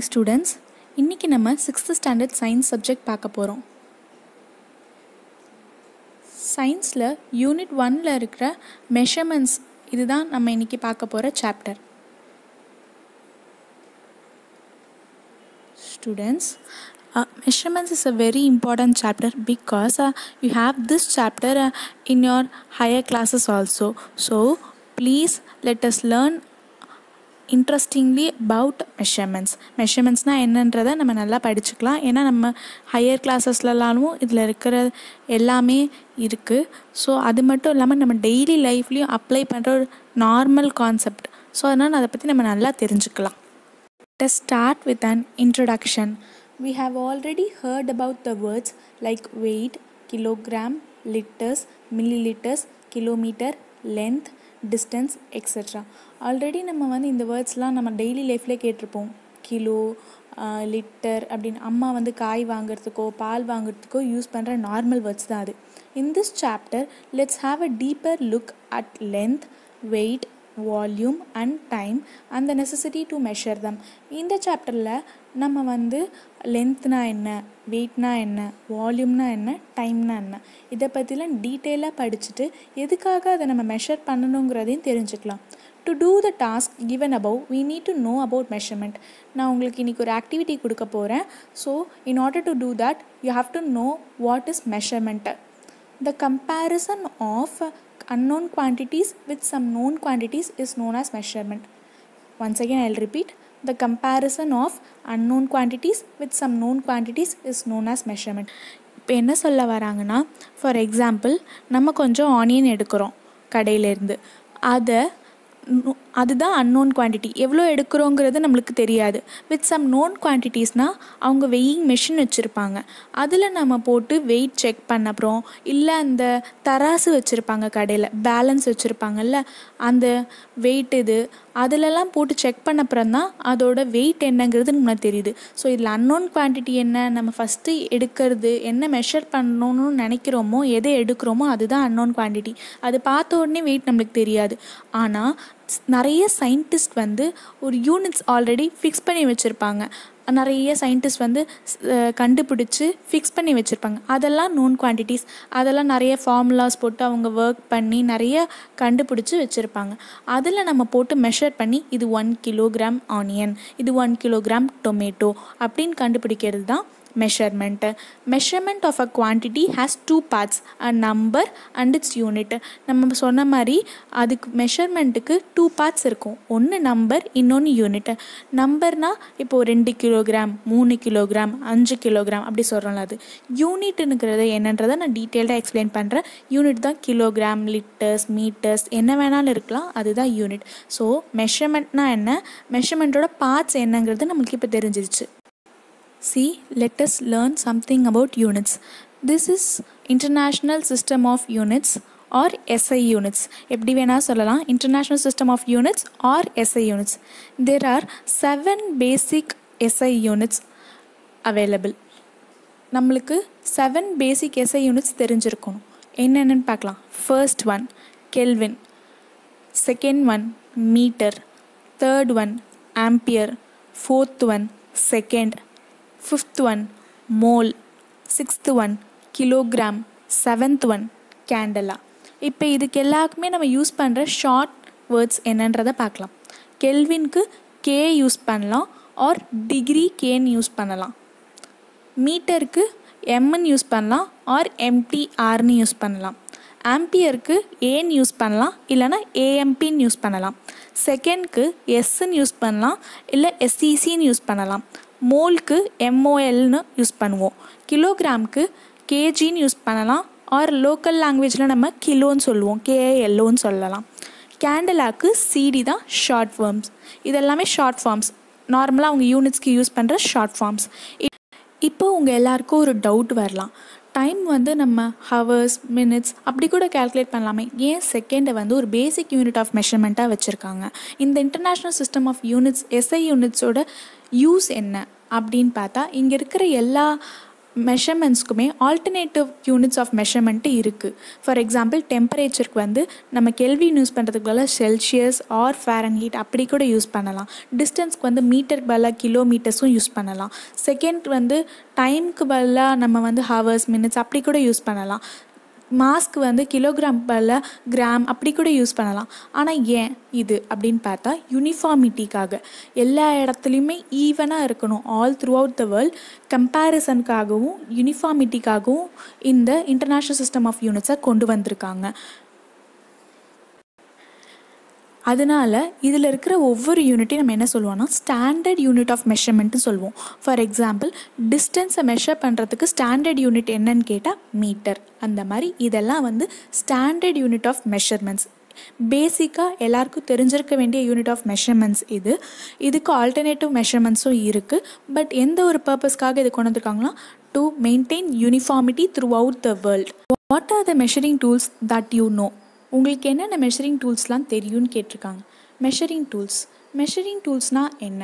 Morning students இன்றைக்கி நம்ம sixth standard science subject பார்க்க போகிறோம் சயின்ஸில் யூனிட் ஒனில் இருக்கிற மெஷர்மெண்ட்ஸ் இதுதான் நம்ம இன்றைக்கி பார்க்க போகிற chapter students uh, measurements is a very important chapter because uh, you have this chapter uh, in your higher classes also so please let us learn interestingly about measurements மெஷர்மெண்ட்ஸ்னால் என்னன்றதை நம்ம நல்லா படிச்சுக்கலாம் ஏன்னா நம்ம ஹையர் கிளாஸஸ்லலாமும் இதில் இருக்கிற எல்லாமே இருக்குது ஸோ அது மட்டும் இல்லாமல் நம்ம டெய்லி லைஃப்லேயும் அப்ளை பண்ணுற ஒரு நார்மல் கான்செப்ட் ஸோ அதனால் அதை பற்றி நம்ம நல்லா தெரிஞ்சுக்கலாம் Let us start with an introduction. We have already heard about the words like weight, kilogram, liters, milliliters, kilometer, length, distance, etc. Already நம்ம வந்து இந்த வேர்ட்ஸ்லாம் நம்ம டெய்லி லைஃப்லேயே கேட்டிருப்போம் கிலோ லிட்டர் அப்படின்னு அம்மா வந்து காய் வாங்குறதுக்கோ பால் வாங்குறதுக்கோ யூஸ் பண்ணுற நார்மல் வேர்ட்ஸ் தான் அது in this chapter let's have a deeper look at length weight volume and time அந்த நெசசிட்டி டு மெஷர் தம் இந்த சாப்டரில் நம்ம வந்து லென்த்னா என்ன வெயிட்னா என்ன வால்யூம்னா என்ன டைம்னா என்ன இதை பற்றிலாம் டீட்டெயிலாக படிச்சுட்டு எதுக்காக அதை நம்ம மெஷர் பண்ணணுங்கிறதையும் தெரிஞ்சுக்கலாம் to do the task given above we need to know about measurement நான் உங்களுக்கு இன்றைக்கி ஒரு ஆக்டிவிட்டி கொடுக்க போகிறேன் so in order to do that you have to know what is measurement the comparison of unknown quantities with some known quantities is known as measurement. Once again, I'll repeat the comparison of unknown quantities with some known quantities is known as measurement. இப்போ என்ன சொல்ல வராங்கன்னா for example நம்ம கொஞ்சம் onion எடுக்கிறோம் கடையிலேருந்து அதை அதுதான் அன்னோன் குவான்டிட்டி எவ்வளோ எடுக்கிறோங்கிறது நம்மளுக்கு தெரியாது வித் சம் நோன் குவான்டிட்டிஸ்னால் அவங்க வெயிங் மிஷின் வச்சுருப்பாங்க அதில் நம்ம போட்டு வெயிட் செக் பண்ண அப்புறம் இல்லை அந்த தராசு வச்சுருப்பாங்க கடையில் பேலன்ஸ் வச்சுருப்பாங்கல்ல அந்த வெயிட் இது அதிலெல்லாம் போட்டு செக் பண்ண அப்புறம் தான் அதோட வெயிட் என்னங்கிறது நம்மளுக்கு தெரியுது ஸோ இதில் அன்னோன் குவான்டிட்டி என்ன நம்ம ஃபஸ்ட்டு எடுக்கிறது என்ன மெஷர் பண்ணணும்னு நினைக்கிறோமோ எதை எடுக்கிறோமோ அதுதான் அன்னோன் குவான்டிட்டி அது பார்த்த உடனே வெயிட் நம்மளுக்கு தெரியாது ஆனால் நிறைய சயின்டிஸ்ட் வந்து ஒரு யூனிட்ஸ் ஆல்ரெடி ஃபிக்ஸ் பண்ணி வச்சுருப்பாங்க நிறைய சயின்டிஸ்ட் வந்து கண்டுபிடிச்சி ஃபிக்ஸ் பண்ணி வச்சுருப்பாங்க அதெல்லாம் நோன் குவான்டிட்டிஸ் அதெல்லாம் நிறைய ஃபார்முலாஸ் போட்டு அவங்க ஒர்க் பண்ணி நிறைய கண்டுபிடிச்சி வச்சுருப்பாங்க அதில் நம்ம போட்டு மெஷர் பண்ணி இது ஒன் கிலோகிராம் ஆனியன் இது ஒன் கிலோகிராம் டொமேட்டோ அப்படின்னு கண்டுபிடிக்கிறது தான் measurement measurement of a quantity has two parts a number and its unit நம்ம சொன்ன மாதிரி அதுக்கு மெஷர்மெண்ட்டுக்கு டூ பார்ட்ஸ் இருக்கும் ஒன்று நம்பர் இன்னொன்று யூனிட்டு நம்பர்னால் இப்போது ரெண்டு கிலோகிராம் மூணு கிலோகிராம் அஞ்சு கிலோகிராம் அப்படி சொல்கிறோம்ல அது யூனிட்டுங்கிறது என்னன்றதை நான் டீட்டெயில்டாக எக்ஸ்பிளைன் பண்ணுறேன் யூனிட் தான் கிலோகிராம் லிட்டர்ஸ் மீட்டர்ஸ் என்ன வேணாலும் இருக்கலாம் அதுதான் யூனிட் ஸோ மெஷர்மெண்ட்னா என்ன மெஷர்மெண்ட்டோட பார்ட்ஸ் என்னங்கிறது நம்மளுக்கு இப்போ தெரிஞ்சிருச்சு See, let us learn something about units. This is International System of Units or SI units. எப்படி வேணால் சொல்லலாம் international system of units or SI units there are seven basic SI units available நம்மளுக்கு seven basic SI units தெரிஞ்சிருக்கணும் என்னென்னு பார்க்கலாம் first one kelvin second one metre third one ampere fourth one second fifth one mole sixth one kilogram seventh one candela இப்போ இதுக்கு எல்லாருக்குமே நம்ம use பண்ணுற short words என்னன்றதை பார்க்கலாம் கெல்வின்க்கு கே யூஸ் பண்ணலாம் ஆர் டிகிரி கேன்னு யூஸ் பண்ணலாம் மீட்டருக்கு எம்னு யூஸ் பண்ணலாம் ஆர் எம்டிஆர்னு யூஸ் பண்ணலாம் ஆம்பியருக்கு ஏன்னு யூஸ் பண்ணலாம் இல்லைனா ஏஎம்பின்னு யூஸ் பண்ணலாம் செகண்ட்க்கு எஸ்ன்னு யூஸ் பண்ணலாம் இல்லை எஸ்இசின்னு யூஸ் பண்ணலாம் மோல்க்கு எம்ஓஎல்னு யூஸ் பண்ணுவோம் கிலோகிராம்க்கு கேஜின்னு யூஸ் பண்ணலாம் ஆர் லோக்கல் லாங்குவேஜில் நம்ம கிலோன்னு சொல்லுவோம் கேஏஎல்ஓன்னு சொல்லலாம் கேண்டலாக்கு சிடி தான் ஷார்ட் ஃபார்ம்ஸ் இதெல்லாமே ஷார்ட் ஃபார்ம்ஸ் நார்மலாக அவங்க யூனிட்ஸ்க்கு யூஸ் பண்ணுற ஷார்ட் ஃபார்ம்ஸ் இப்போ உங்கள் எல்லாருக்கும் ஒரு டவுட் வரலாம் டைம் வந்து நம்ம ஹவர்ஸ் மினிட்ஸ் அப்படி கூட கேல்குலேட் பண்ணலாமே ஏன் செகண்டை வந்து ஒரு பேசிக் யூனிட் ஆஃப் மெஷர்மெண்ட்டாக வச்சுருக்காங்க இந்த international system of units SI யூனிட்ஸோட யூஸ் என்ன அப்படின்னு பார்த்தா இங்கே இருக்கிற எல்லா மெஷர்மெண்ட்ஸ்க்குமே ஆல்டர்னேட்டிவ் யூனிட்ஸ் ஆஃப் மெஷர்மெண்ட்டு இருக்குது ஃபார் எக்ஸாம்பிள் டெம்பரேச்சருக்கு வந்து நம்ம கெல்வின் யூஸ் பண்ணுறதுக்கு பதிலாக செல்சியஸ் ஆர் ஃபேரன்ஹீட் அப்படி கூட யூஸ் பண்ணலாம் டிஸ்டன்ஸ்க்கு வந்து மீட்டருக்கு பதிலாக கிலோமீட்டர்ஸும் யூஸ் பண்ணலாம் செகண்ட் வந்து டைமுக்கு பதிலாக நம்ம வந்து ஹவர்ஸ் மினிட்ஸ் அப்படி கூட யூஸ் பண்ணலாம் மாஸ்க் வந்து கிலோகிராம் பதிலாக கிராம் அப்படி கூட யூஸ் பண்ணலாம் ஆனால் ஏன் இது அப்படின்னு பார்த்தா யூனிஃபார்மிட்டிக்காக எல்லா இடத்துலையுமே ஈவனாக இருக்கணும் all throughout the world கம்பேரிசனுக்காகவும் யூனிஃபார்மிட்டிக்காகவும் இந்த இன்டர்நேஷ்னல் சிஸ்டம் ஆஃப் யூனிட்ஸை கொண்டு வந்திருக்காங்க அதனால் இதில் இருக்கிற ஒவ்வொரு யூனிட்டையும் நம்ம என்ன சொல்லுவோம்னா ஸ்டாண்டர்ட் யூனிட் ஆஃப் மெஷர்மெண்ட்டு சொல்லுவோம் ஃபார் எக்ஸாம்பிள் டிஸ்டன்ஸை மெஷர் பண்ணுறதுக்கு ஸ்டாண்டர்ட் யூனிட் என்னன்னு கேட்டால் மீட்டர் அந்த மாதிரி இதெல்லாம் வந்து ஸ்டாண்டர்ட் யூனிட் ஆஃப் மெஷர்மெண்ட்ஸ் பேசிக்காக எல்லாருக்கும் தெரிஞ்சிருக்க வேண்டிய யூனிட் ஆஃப் மெஷர்மெண்ட்ஸ் இது இதுக்கு ஆல்டர்னேட்டிவ் மெஷர்மெண்ட்ஸும் இருக்குது பட் எந்த ஒரு பர்பஸ்க்காக இது கொண்டு வந்திருக்காங்கன்னா to maintain uniformity throughout the world what are the measuring tools that you know உங்களுக்கு என்னென்ன மெஷரிங் டூல்ஸ்லாம் தெரியும்னு கேட்டிருக்காங்க மெஷரிங் டூல்ஸ் மெஷரிங் டூல்ஸ்னால் என்ன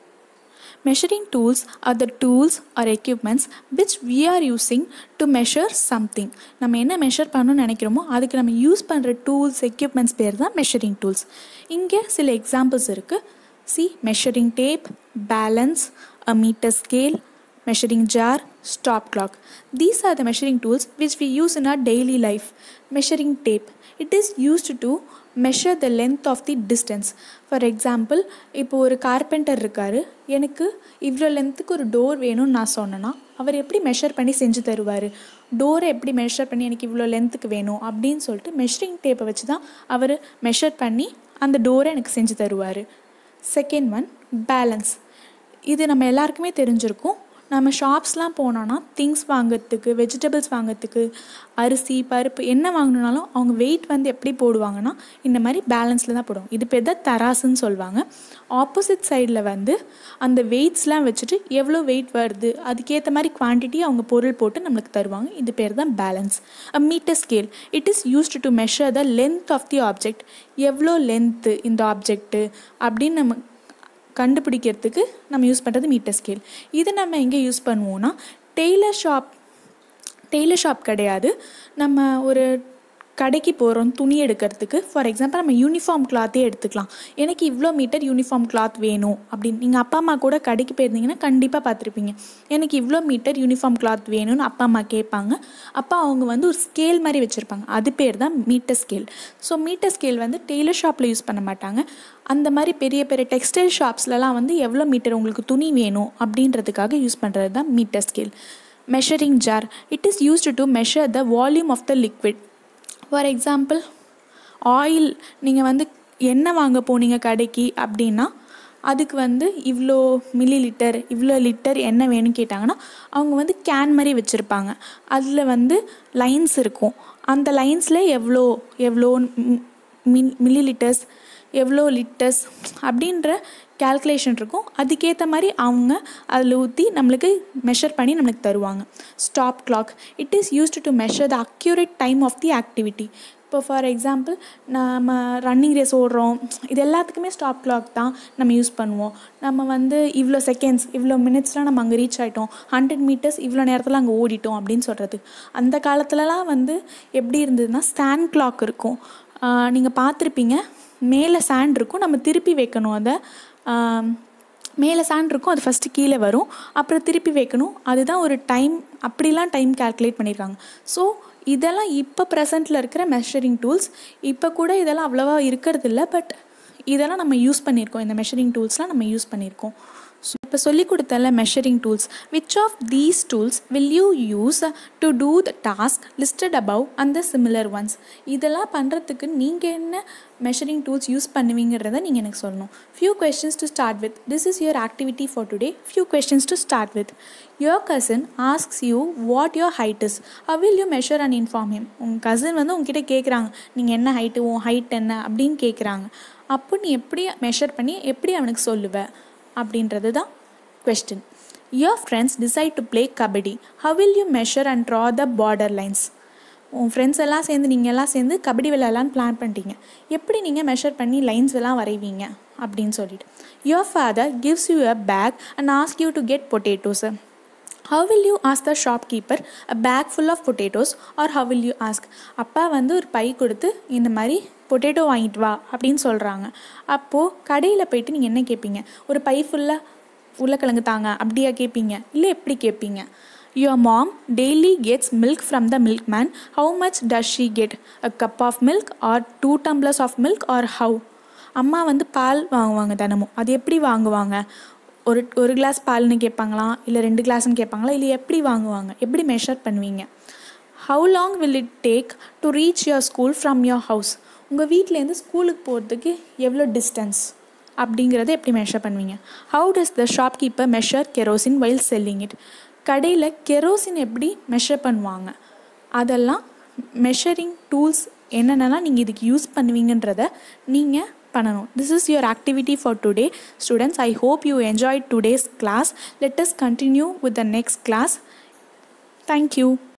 measuring tools are the tools are equipments which we are using to measure something நம்ம என்ன measure பண்ணணும்னு நினைக்கிறோமோ அதுக்கு நம்ம யூஸ் பண்ணுற டூல்ஸ் எக்யூப்மெண்ட்ஸ் பேர் தான் மெஷரிங் டூல்ஸ் இங்கே சில எக்ஸாம்பிள்ஸ் இருக்குது see measuring tape balance a metre scale measuring jar, stop clock. These are the measuring tools which we use in our daily life. Measuring tape. It is used to measure the length of the distance. For example இப்போ ஒரு carpenter இருக்கார் எனக்கு இவ்வளோ லென்த்துக்கு ஒரு door வேணும்னு நான் சொன்னேன்னா அவர் எப்படி மெஷர் பண்ணி செஞ்சு தருவார் டோரை எப்படி மெஷர் பண்ணி எனக்கு இவ்வளோ லென்த்துக்கு வேணும் அப்படின்னு சொல்லிட்டு மெஷரிங் டேப்பை வச்சு தான் அவர் மெஷர் பண்ணி அந்த டோரை எனக்கு செஞ்சு தருவார் செகண்ட் ஒன் பேலன்ஸ் இது நம்ம எல்லாருக்குமே தெரிஞ்சிருக்கும் நம்ம ஷாப்ஸ்லாம் போனோன்னா திங்ஸ் வாங்கிறதுக்கு வெஜிடபிள்ஸ் வாங்கிறதுக்கு அரிசி பருப்பு என்ன வாங்கினாலும் அவங்க வெயிட் வந்து எப்படி போடுவாங்கன்னா இந்த மாதிரி பேலன்ஸில் தான் போடுவாங்க இது பேர் தான் தராசுன்னு சொல்லுவாங்க ஆப்போசிட் சைடில் வந்து அந்த வெயிட்ஸ்லாம் வச்சுட்டு எவ்வளோ வெயிட் வருது அதுக்கேற்ற மாதிரி குவான்டிட்டி அவங்க பொருள் போட்டு நம்மளுக்கு தருவாங்க இது பேர் தான் balance a metre scale it is used to measure the length of the object எவ்வளோ லென்த்து இந்த ஆப்ஜெக்ட்டு அப்படின்னு நம்ம கண்டுபிடிக்கிறதுக்கு நம்ம யூஸ் பண்ணுறது மீட்டர் ஸ்கேல் இது நம்ம எங்கே யூஸ் பண்ணுவோம்னா டெய்லர் ஷாப் டெய்லர் ஷாப் கிடையாது நம்ம ஒரு கடைக்கு போகிறோம் துணி எடுக்கிறதுக்கு ஃபார் எக்ஸாம்பிள் நம்ம யூனிஃபார்ம் கிளாத்தே எடுத்துக்கலாம் எனக்கு இவ்வளோ மீட்டர் யூனிஃபார்ம் கிளாத் வேணும் அப்படின்னு நீங்கள் அப்பா அம்மா கூட கடைக்கு போயிருந்தீங்கன்னா கண்டிப்பாக பார்த்துருப்பீங்க எனக்கு இவ்வளோ மீட்டர் யூனிஃபார்ம் கிளாத் வேணும்னு அப்பா அம்மா கேட்பாங்க அப்போ அவங்க வந்து ஒரு ஸ்கேல் மாதிரி வச்சுருப்பாங்க அது பேர் தான் metre scale so metre scale வந்து டெய்லர் ஷாப்பில் யூஸ் பண்ண மாட்டாங்க அந்த மாதிரி பெரிய பெரிய டெக்ஸ்டைல் ஷாப்ஸ்லலாம் வந்து எவ்வளோ மீட்டர் உங்களுக்கு துணி வேணும் அப்படின்றதுக்காக யூஸ் பண்ணுறது தான் metre scale measuring jar it is used to measure the volume of the liquid for example oil நீங்கள் வந்து எண்ணெய் வாங்க போனீங்க கடைக்கு அப்படின்னா அதுக்கு வந்து இவ்வளோ மில்லி லிட்டர் இவ்வளோ லிட்டர் எண்ணெய் வேணும்னு கேட்டாங்கன்னா அவங்க வந்து கேன் மாதிரி வச்சுருப்பாங்க அதில் வந்து லைன்ஸ் இருக்கும் அந்த லைன்ஸில் எவ்வளோ எவ்வளோ மில் மில்லி லிட்டர்ஸ் எவ்வளோ லிட்டர்ஸ் அப்படின்ற கேல்குலேஷன் இருக்கும் அதுக்கேற்ற மாதிரி அவங்க அதில் ஊற்றி நம்மளுக்கு மெஷர் பண்ணி நம்மளுக்கு தருவாங்க stop clock it is used to measure the accurate time of the activity இப்போ ஃபார் எக்ஸாம்பிள் நம்ம ரன்னிங் ரேஸ் ஓடுறோம் இது எல்லாத்துக்குமே ஸ்டாப் கிளாக் தான் நம்ம யூஸ் பண்ணுவோம் நம்ம வந்து இவ்வளோ செகண்ட்ஸ் இவ்வளோ மினிட்ஸ்லாம் நம்ம அங்கே ரீச் ஆகிட்டோம் ஹண்ட்ரட் மீட்டர்ஸ் இவ்வளோ நேரத்தில் அங்கே ஓடிட்டோம் அப்படின்னு சொல்கிறது அந்த காலத்துலலாம் வந்து எப்படி இருந்ததுன்னா ஸ்டாண்ட் கிளாக் இருக்கும் நீங்கள் பார்த்துருப்பீங்க மேலே சாண்ட் இருக்கும் நம்ம திருப்பி வைக்கணும் அதை மேலே சாண்ட் இருக்கும் அது ஃபஸ்ட்டு கீழே வரும் அப்புறம் திருப்பி வைக்கணும் அதுதான் ஒரு டைம் அப்படிலாம் டைம் கேல்குலேட் பண்ணியிருக்காங்க ஸோ இதெல்லாம் இப்போ ப்ரெசண்ட்டில் இருக்கிற மெஷரிங் டூல்ஸ் இப்போ கூட இதெல்லாம் அவ்வளோவா இருக்கிறது இல்லை பட் இதெல்லாம் நம்ம யூஸ் பண்ணியிருக்கோம் இந்த மெஷரிங் டூல்ஸ்லாம் நம்ம யூஸ் பண்ணியிருக்கோம் ஸோ இப்போ சொல்லிக் கொடுத்தல measuring tools which of these tools will you use to do the task listed above அந்த சிமிலர் ஒன்ஸ் இதெல்லாம் பண்ணுறதுக்கு நீங்கள் என்ன மெஷரிங் டூல்ஸ் யூஸ் பண்ணுவீங்கிறத நீங்கள் எனக்கு சொல்லணும் few questions to start with this is your activity for today few questions to start with your cousin asks you what your height is how will you measure and inform him உங்கள் cousin வந்து உங்ககிட்ட கேட்குறாங்க நீங்கள் என்ன height உன் height என்ன அப்படின்னு கேட்குறாங்க அப்போ நீ எப்படி மெஷர் பண்ணி எப்படி அவனுக்கு சொல்லுவ அப்படின்றது தான் question your friends decide to play kabaddi how will you measure and draw the border lines உன் ஃப்ரெண்ட்ஸ் எல்லாம் சேர்ந்து நீங்கள் எல்லாம் சேர்ந்து கபடி விளையாடலான்னு பிளான் பண்ணிட்டீங்க எப்படி நீங்கள் மெஷர் பண்ணி லைன்ஸ் எல்லாம் வரைவீங்க அப்படின்னு சொல்லிட்டு your father gives you a bag and ask you to get potatoes how will you ask the shopkeeper a bag full of potatoes or how will you ask அப்பா வந்து ஒரு பை கொடுத்து இந்த மாதிரி பொட்டேட்டோ வாங்கிட்டு வா அப்படின்னு சொல்கிறாங்க அப்போது கடையில் போயிட்டு நீங்கள் என்ன கேட்பீங்க ஒரு பை ஃபுல்லாக உருளைக்கிழங்கு தாங்க அப்படியா கேட்பீங்க இல்லை எப்படி கேட்பீங்க your mom daily gets milk from the milk man how much does she get a cup of milk or two tumblers of milk or how அம்மா வந்து பால் வாங்குவாங்க தினமும் அது எப்படி வாங்குவாங்க ஒரு ஒரு கிளாஸ் பால்னு கேட்பாங்களா இல்லை ரெண்டு கிளாஸ்னு கேட்பாங்களா இல்லை எப்படி வாங்குவாங்க எப்படி மெஷர் பண்ணுவீங்க how long will it take to reach your school from your house உங்கள் வீட்டிலேருந்து ஸ்கூலுக்கு போகிறதுக்கு எவ்வளோ டிஸ்டன்ஸ் அப்படிங்கிறத எப்படி மெஷர் பண்ணுவீங்க how does the shopkeeper measure kerosene while selling it கடையில் கெரோசின் எப்படி மெஷர் பண்ணுவாங்க அதெல்லாம் மெஷரிங் டூல்ஸ் என்னென்னலாம் நீங்கள் இதுக்கு யூஸ் பண்ணுவீங்கன்றத நீங்கள் பண்ணணும் this is your activity for today students I hope you enjoy today's class let us continue with the next class thank you